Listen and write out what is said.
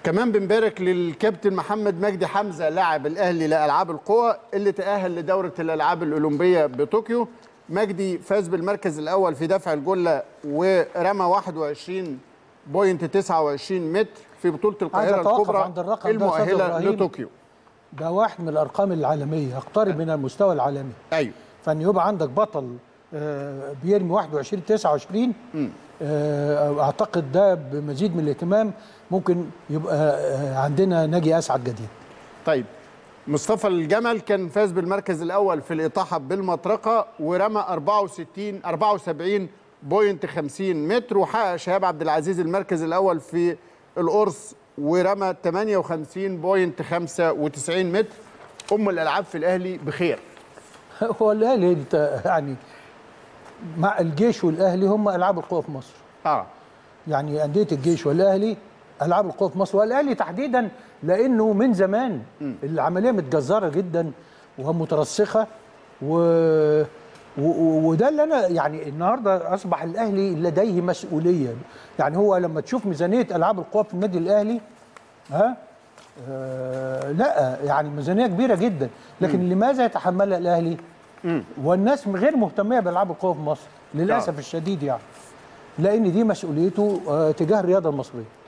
كمان بنبارك للكابتن محمد مجدي حمزه لاعب الاهلي لالعاب القوى اللي تاهل لدوره الالعاب الاولمبيه بطوكيو مجدي فاز بالمركز الاول في دفع الجله ورمى 21.29 متر في بطوله القاهره أتوقف الكبرى عند الرقم ده أستاذ المؤهله إبراهيم. لطوكيو ده واحد من الارقام العالميه يقترب من المستوى العالمي ايوه فان يبقى عندك بطل آه، بيرمي 21 29 آه، اعتقد ده بمزيد من الاهتمام ممكن يبقى آه، عندنا ناجي اسعد جديد طيب مصطفى الجمل كان فاز بالمركز الاول في الاطاحه بالمطرقه ورمى 64 74.50 متر وحقق شهاب عبد العزيز المركز الاول في القرص ورمى 58.95 متر ام الالعاب في الاهلي بخير هو الاهلي انت يعني مع الجيش والاهلي هم العاب القوى في مصر اه يعني انديه الجيش والاهلي العاب القوى في مصر والاهلي تحديدا لانه من زمان العمليه متجذره جدا ومترسخه و... و... وده اللي انا يعني النهارده اصبح الاهلي لديه مسؤوليه يعني هو لما تشوف ميزانيه العاب القوى في النادي الاهلي ها آه لا يعني ميزانيه كبيره جدا لكن م. لماذا يتحملها الاهلي والناس غير مهتميه بالعاب القوى في مصر للاسف آه. الشديد يعني لان دي مسؤوليته آه تجاه الرياضه المصريه